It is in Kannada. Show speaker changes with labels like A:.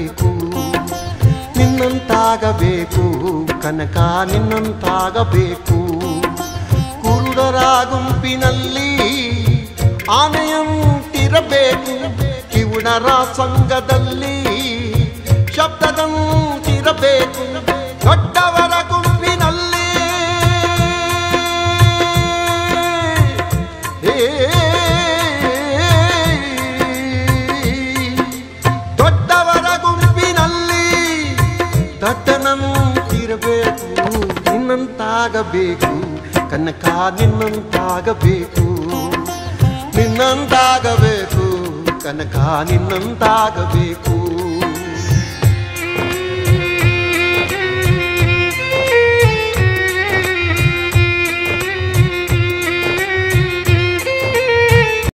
A: ನಿನ್ನಂತಾಗಬೇಕು ನಿನ್ನಂತಾಗಬೇಕು ಕನಕ ನಿನ್ನಂತಾಗಬೇಕು ಕುರುಡರ ಗುಂಪಿನಲ್ಲಿ ಆನೆಯಂತಿರಬೇಕು ಕಿವುಡರ ಸಂಘದಲ್ಲಿ ಶಬ್ದದಂತಿರಬೇಕು ದೊಡ್ಡವರ ಗುಂಪಿನಲ್ಲಿ ದೊಡ್ಡವರ ಗುಂಪಿನಲ್ಲಿ ದಟ್ಟನಂತಿರಬೇಕು ನಿನ್ನಂತಾಗಬೇಕು ಕನಕ ನಿನ್ನಂತಾಗಬೇಕು ನಿನ್ನಂತಾಗಬೇಕು ಕನಕ ನಿನ್ನಂತಾಗಬೇಕು